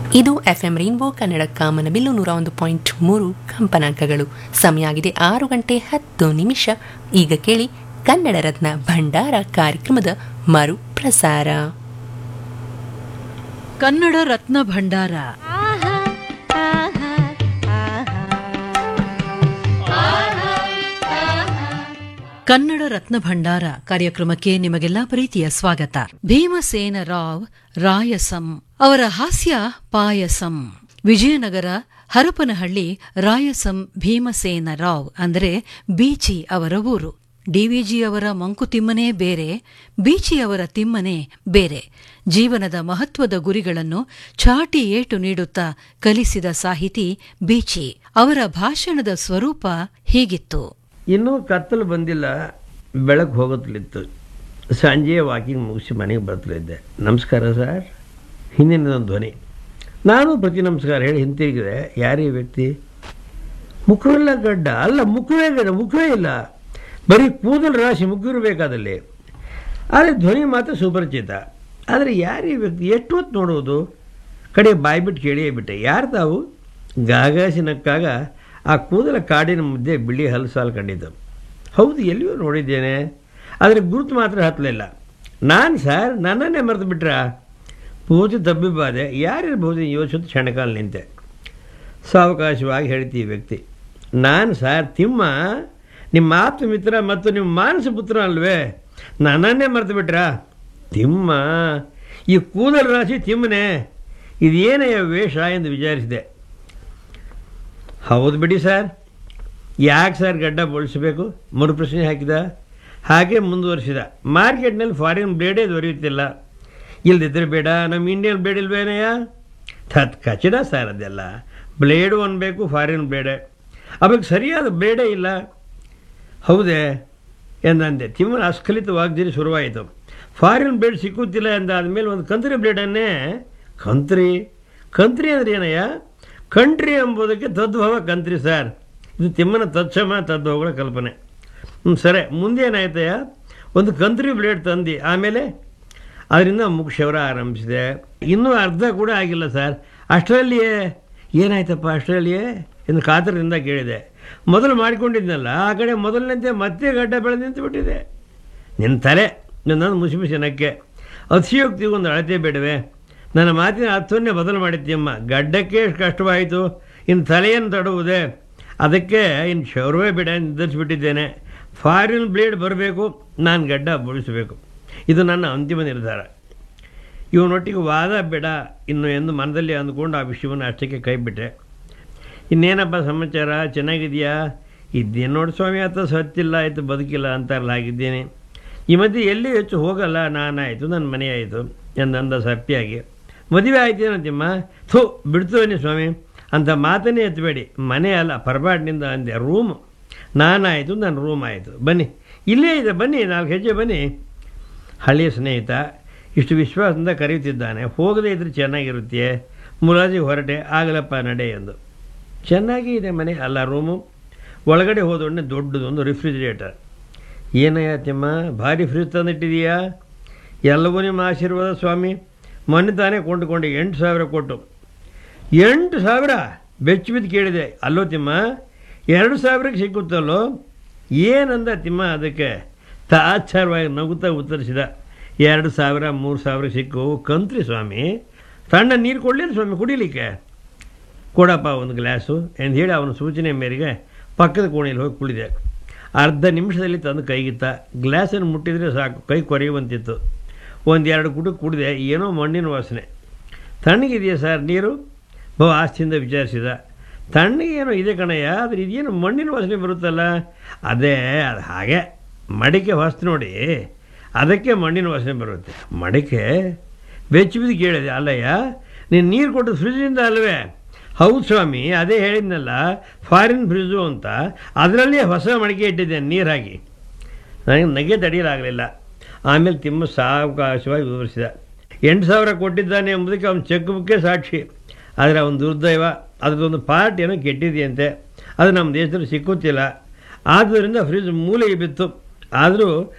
ಇದು F M rainbow Kannada ಕಾಮನಬಿಲ್ಲು ನೂರ ಒಂದು ಪಾಯಿಂಟ್ ಮೂರು ಕಂಪನಾಂಕಗಳು ಸಮಯ ಆಗಿದೆ ಆರು ಗಂಟೆ ಹತ್ತು ನಿಮಿಷ ಈಗ ಕೇಳಿ ಕನ್ನಡ ರತ್ನ ಭಂಡಾರ ಕಾರ್ಯಕ್ರಮದ ಮರು ಪ್ರಸಾರ ಕನ್ನಡ ರತ್ನ ಭಂಡಾರ ಕನ್ನಡ ರತ್ನ ಭಂಡಾರ ಕಾರ್ಯಕ್ರಮಕ್ಕೆ ನಿಮಗೆಲ್ಲ ಪ್ರೀತಿಯ ಸ್ವಾಗತ ಭೀಮಸೇನ ರಾವ್ ರಾಯಸಂ ಅವರ ಹಾಸ್ಯ ಪಾಯಸಂ ವಿಜಯನಗರ ಹರಪನಹಳ್ಳಿ ರಾಯಸಂ ಭೀಮಸೇನ ರಾವ್ ಅಂದರೆ ಬೀಚಿ ಅವರ ಊರು ಡಿವಿಜಿ ಅವರ ಮಂಕುತಿಮ್ಮನೇ ಬೇರೆ ಬೀಚಿ ಅವರ ತಿಮ್ಮನೇ ಬೇರೆ ಜೀವನದ ಮಹತ್ವದ ಗುರಿಗಳನ್ನು ಚಾಟಿ ಏಟು ನೀಡುತ್ತಾ ಕಲಿಸಿದ ಸಾಹಿತಿ ಬೀಚಿ ಅವರ ಭಾಷಣದ ಸ್ವರೂಪ ಹೀಗಿತ್ತು ಇನ್ನೂ ಕತ್ತಲು ಬಂದಿಲ್ಲ ಬೆಳಕು ಹೋಗುತ್ತಲಿತ್ತು ಸಂಜೆ ವಾಕಿಂಗ್ ಮುಗಿಸಿ ಮನೆಗೆ ಬರ್ತಿದ್ದೆ ನಮಸ್ಕಾರ ಸರ್ ಹಿಂದಿನದೊಂದು ಧ್ವನಿ ನಾನು ಪ್ರತಿ ನಮಸ್ಕಾರ ಹೇಳಿ ಹಿಂತಿರುಗಿದೆ ಯಾರೇ ವ್ಯಕ್ತಿ ಮುಖವೆಲ್ಲ ಗಡ್ಡ ಅಲ್ಲ ಮುಖವೇ ಗಡ್ಡ ಮುಖವೇ ಇಲ್ಲ ಬರೀ ಕೂದಲು ರಾಶಿ ಮುಗಿರಬೇಕಾದಲ್ಲಿ ಆದರೆ ಧ್ವನಿ ಮಾತ್ರ ಸುಪರಿಚಿತ ಆದರೆ ಯಾರೇ ವ್ಯಕ್ತಿ ಎಷ್ಟು ಹೊತ್ತು ನೋಡುವುದು ಕಡೆ ಬಾಯ್ಬಿಟ್ಟು ಕೇಳಿಯೇ ಬಿಟ್ಟೆ ಯಾರು ತಾವು ಗಾಗಾಸಿ ನಕ್ಕಾಗ ಆ ಕೂದಲ ಕಾಡಿನ ಮಧ್ಯೆ ಬಿಳಿ ಹಲಸಾಲು ಕಂಡಿದ್ದು ಹೌದು ಎಲ್ಲಿಯೂ ನೋಡಿದ್ದೇನೆ ಆದರೆ ಗುರುತು ಮಾತ್ರ ಹತ್ತಲಿಲ್ಲ ನಾನು ಸರ್ ನನ್ನನ್ನೇ ಮರೆತು ಬಿಟ್ರಾ ಪೂಜೆ ತಬ್ಬಿಬಾದೆ ಯಾರಿರ್ಬೋದು ಯೋಚಿಸುತ್ತ ಕ್ಷಣಕಾಲ ನಿಂತೆ ಸಾವಕಾಶವಾಗಿ ಹೇಳ್ತೀವಿ ವ್ಯಕ್ತಿ ನಾನು ಸರ್ ತಿಮ್ಮ ನಿಮ್ಮ ಆಪ್ತ ಮಿತ್ರ ಮತ್ತು ನಿಮ್ಮ ಮಾನಸ ಪುತ್ರ ಅಲ್ವೇ ನನ್ನನ್ನೇ ಮರೆತು ಬಿಟ್ರಾ ತಿಮ್ಮ ಈ ಕೂದಲ ರಾಶಿ ತಿಮ್ಮನೆ ಇದೇನೆಯ ವೇಷ ಎಂದು ವಿಚಾರಿಸಿದೆ ಹೌದು ಬಿಡಿ ಸರ್ ಯಾಕೆ ಸರ್ ಗಡ್ಡ ಬೋಳಿಸಬೇಕು ಮೂರು ಪ್ರಶ್ನೆ ಹಾಕಿದ ಹಾಗೆ ಮುಂದುವರಿಸಿದ ಮಾರ್ಕೆಟ್ನಲ್ಲಿ ಫಾರಿನ್ ಬ್ಲೇಡೇ ದೊರೆಯುತ್ತಿಲ್ಲ ಇಲ್ದಿದ್ರೆ ಬೇಡ ನಮ್ಮ ಇಂಡಿಯನ್ ಬ್ಲೇಡ್ ಇಲ್ವೇನಯ್ಯ ತತ್ ಕಚಡ ಸರ್ ಅದೆಲ್ಲ ಬ್ಲೇಡು ಅನ್ಬೇಕು ಫಾರಿನ್ ಬ್ಲೇಡೆ ಅವಾಗ ಸರಿಯಾದ ಬ್ಲೇಡೇ ಇಲ್ಲ ಹೌದೇ ಎಂದಂದೆ ತಿಮ್ಮನ ಅಸ್ಖಲಿತ ವಾಗ್ದಿರಿ ಶುರುವಾಯಿತು ಫಾರಿನ್ ಬ್ಲೇಡ್ ಸಿಕ್ಕುತ್ತಿಲ್ಲ ಎಂದಾದ್ಮೇಲೆ ಒಂದು ಕಂತ್ರಿ ಬ್ಲೇಡನ್ನೇ ಕಂತ್ರಿ ಕಂತ್ರಿ ಅಂದ್ರೆ ಏನಯ್ಯ ಕಂಟ್ರಿ ಎಂಬುದಕ್ಕೆ ತದ್ಭವ ಕಂತ್ರಿ ಸರ್ ಇದು ತಿಮ್ಮನ ತತ್ಸಮ ತದ್ಭವಗಳ ಕಲ್ಪನೆ ಹ್ಞೂ ಸರಿ ಮುಂದೆ ಏನಾಯ್ತಯ್ಯ ಒಂದು ಕಂತ್ರಿ ಬ್ಲೇಡ್ ತಂದು ಆಮೇಲೆ ಅದರಿಂದ ಮುಖಶವರ ಆರಂಭಿಸಿದೆ ಇನ್ನೂ ಅರ್ಧ ಕೂಡ ಆಗಿಲ್ಲ ಸರ್ ಅಷ್ಟರಲ್ಲಿಯೇ ಏನಾಯ್ತಪ್ಪ ಅಷ್ಟರಲ್ಲಿಯೇ ಎಂದು ಕಾತರದಿಂದ ಕೇಳಿದೆ ಮೊದಲು ಮಾಡಿಕೊಂಡಿದ್ನಲ್ಲ ಆ ಕಡೆ ಮೊದಲಿನಂತೆ ಮತ್ತೆ ಗಡ್ಡ ಬೆಳೆದು ನಿಂತು ಬಿಟ್ಟಿದೆ ನಿನ್ನ ತಲೆ ನನ್ನನ್ನು ಮುಸಿ ಮುಸಿ ನಕ್ಕೆ ಅತಿಯೋಕ್ತಿ ಒಂದು ಅಳತೆ ಬೇಡವೆ ನನ್ನ ಮಾತಿನ ಅರ್ಥವನ್ನೇ ಬದಲು ಮಾಡಿದ್ದೀಮ್ಮ ಗಡ್ಡಕ್ಕೆ ಎಷ್ಟು ಕಷ್ಟವಾಯಿತು ಇನ್ನು ತಲೆಯನ್ನು ತಡುವುದೇ ಅದಕ್ಕೆ ಇನ್ನು ಶೌರ್ವೇ ಬೇಡ ನಿರ್ಧರಿಸಿಬಿಟ್ಟಿದ್ದೇನೆ ಫಾರಿನ್ ಬ್ಲೇಡ್ ಬರಬೇಕು ನಾನು ಗಡ್ಡ ಬೋಳಿಸಬೇಕು ಇದು ನನ್ನ ಅಂತಿಮ ನಿರ್ಧಾರ ಇವನೊಟ್ಟಿಗೆ ವಾದ ಬೇಡ ಇನ್ನು ಎಂದು ಮನದಲ್ಲಿ ಅಂದ್ಕೊಂಡು ಆ ವಿಷಯವನ್ನು ಅಷ್ಟಕ್ಕೆ ಕೈಬಿಟ್ಟೆ ಇನ್ನೇನಪ್ಪ ಸಮಾಚಾರ ಚೆನ್ನಾಗಿದೆಯಾ ಇದ್ದೇನು ನೋಡಿ ಸ್ವಾಮಿ ಆತ ಸತ್ತಿಲ್ಲ ಆಯಿತು ಬದುಕಿಲ್ಲ ಅಂತಾರಲ್ಲ ಆಗಿದ್ದೇನೆ ಈ ಮಧ್ಯೆ ಎಲ್ಲಿ ಹೆಚ್ಚು ಹೋಗಲ್ಲ ನಾನಾಯಿತು ನನ್ನ ಮನೆ ಆಯಿತು ಎಂದಂದ ಸಪ್ಪಿಯಾಗಿ ಮದುವೆ ಆಯ್ತೇನಂತಿಮ್ಮ ಥೂ ಬಿಡ್ತೇನೆ ಸ್ವಾಮಿ ಅಂತ ಮಾತನ್ನೇ ಎತ್ತಬೇಡಿ ಮನೆ ಅಲ್ಲ ಪರಬಾಟಿನಿಂದ ಅಂದೆ ರೂಮ್ ನಾನಾಯಿತು ನನ್ನ ರೂಮ್ ಆಯಿತು ಬನ್ನಿ ಇಲ್ಲೇ ಇದೆ ಬನ್ನಿ ನಾಲ್ಕು ಹೆಜ್ಜೆ ಬನ್ನಿ ಹಳೆಯ ಸ್ನೇಹಿತ ಇಷ್ಟು ವಿಶ್ವಾಸದಿಂದ ಕರೆಯುತ್ತಿದ್ದಾನೆ ಹೋಗದೇ ಇದ್ರೆ ಚೆನ್ನಾಗಿರುತ್ತೆ ಮುಲಾಜಿಗೆ ಹೊರಟೆ ಆಗಲಪ್ಪ ನಡೆ ಎಂದು ಚೆನ್ನಾಗಿ ಇದೆ ಮನೆ ಅಲ್ಲ ರೂಮು ಒಳಗಡೆ ಹೋದೊಡನೆ ದೊಡ್ಡದೊಂದು ರಿಫ್ರಿಜಿರೇಟರ್ ಏನಯ್ಯ ತಿಮ್ಮ ಭಾರಿ ಫ್ರಿಜ್ ತಂದಿಟ್ಟಿದೀಯಾ ಎಲ್ಲವೂ ನಿಮ್ಮ ಆಶೀರ್ವಾದ ಸ್ವಾಮಿ ಮೊನ್ನೆ ತಾನೇ ಕೊಂಡುಕೊಂಡೆ ಎಂಟು ಸಾವಿರ ಕೊಟ್ಟು ಎಂಟು ಸಾವಿರ ಬೆಚ್ಚ ಬಿದ್ದು ಕೇಳಿದೆ ಅಲ್ಲೋ ತಿಮ್ಮ ಎರಡು ಸಾವಿರಕ್ಕೆ ಸಿಕ್ಕುತ್ತಲ್ಲೋ ಏನಂದ ತಿಮ್ಮ ಅದಕ್ಕೆ ತಾಚ್ಚಾರವಾಗಿ ನಗುತ್ತಾ ಉತ್ತರಿಸಿದ ಎರಡು ಸಾವಿರ ಮೂರು ಸಾವಿರ ಸಿಕ್ಕು ಕಂತ್ರಿ ಸ್ವಾಮಿ ತಣ್ಣ ನೀರು ಕೊಡಲಿಲ್ಲ ಸ್ವಾಮಿ ಕುಡಿಲಿಕ್ಕೆ ಕೊಡಪ್ಪ ಒಂದು ಗ್ಲಾಸು ಎಂದು ಹೇಳಿ ಅವನ ಸೂಚನೆ ಮೇರೆಗೆ ಪಕ್ಕದ ಕೋಣೆಯಲ್ಲಿ ಹೋಗಿ ಕುಳಿದೆ ಅರ್ಧ ನಿಮಿಷದಲ್ಲಿ ತಂದು ಕೈಗಿತ್ತ ಗ್ಲಾಸನ್ನು ಮುಟ್ಟಿದರೆ ಸಾಕು ಕೈ ಕೊರೆಯುವಂತಿತ್ತು ಒಂದೆರಡು ಕುಟು ಕುಡಿದೆ ಏನೋ ಮಣ್ಣಿನ ವಾಸನೆ ತಣ್ಣಗಿದೆಯಾ ಸರ್ ನೀರು ಬಹು ಆಸ್ತಿಯಿಂದ ವಿಚಾರಿಸಿದ ತಣ್ಣಗೇನೋ ಇದೆ ಕಣಯ್ಯ ಆದರೆ ಇದೇನು ಮಣ್ಣಿನ ವಾಸನೆ ಬರುತ್ತಲ್ಲ ಅದೇ ಅದು ಹಾಗೆ ಮಡಿಕೆ ಹೊಸ್ತು ನೋಡಿ ಅದಕ್ಕೆ ಮಣ್ಣಿನ ವಾಸನೆ ಬರುತ್ತೆ ಮಡಿಕೆ ಬೆಚ್ಚ ಬಿದ್ದು ಕೇಳಿದೆ ಅಲ್ಲಯ್ಯ ನೀನು ನೀರು ಕೊಟ್ಟು ಫ್ರಿಜ್ಜಿಂದ ಅಲ್ವೇ ಹೌದು ಸ್ವಾಮಿ ಅದೇ ಹೇಳಿದ್ನಲ್ಲ ಫಾರಿನ್ ಫ್ರಿಜ್ಜು ಅಂತ ಅದರಲ್ಲೇ ಹೊಸ ಮಡಿಕೆ ಇಟ್ಟಿದ್ದೇನೆ ನೀರು ಹಾಕಿ ನನಗೆ ನಗೆ ತಡೆಯಲಾಗಲಿಲ್ಲ ಆಮೇಲೆ ತಿಮ್ಮ ಸಾವಕಾಶವಾಗಿ ವಿವರಿಸಿದ ಎಂಟು ಸಾವಿರ ಕೊಟ್ಟಿದ್ದಾನೆ ಎಂಬುದಕ್ಕೆ ಅವನ ಚೆಕ್ ಬುಕ್ಕೇ ಸಾಕ್ಷಿ ಆದರೆ ಅವನ ದುರ್ದೈವ ಅದರದೊಂದು ಪಾರ್ಟ್ ಏನೋ ಕೆಟ್ಟಿದೆಯಂತೆ ಅದು ನಮ್ಮ ದೇಶದಲ್ಲಿ ಸಿಕ್ಕುತ್ತಿಲ್ಲ ಆದ್ದರಿಂದ ಫ್ರಿಜ್ ಮೂಲೆಗೆ ಬಿತ್ತು ಆದರೂ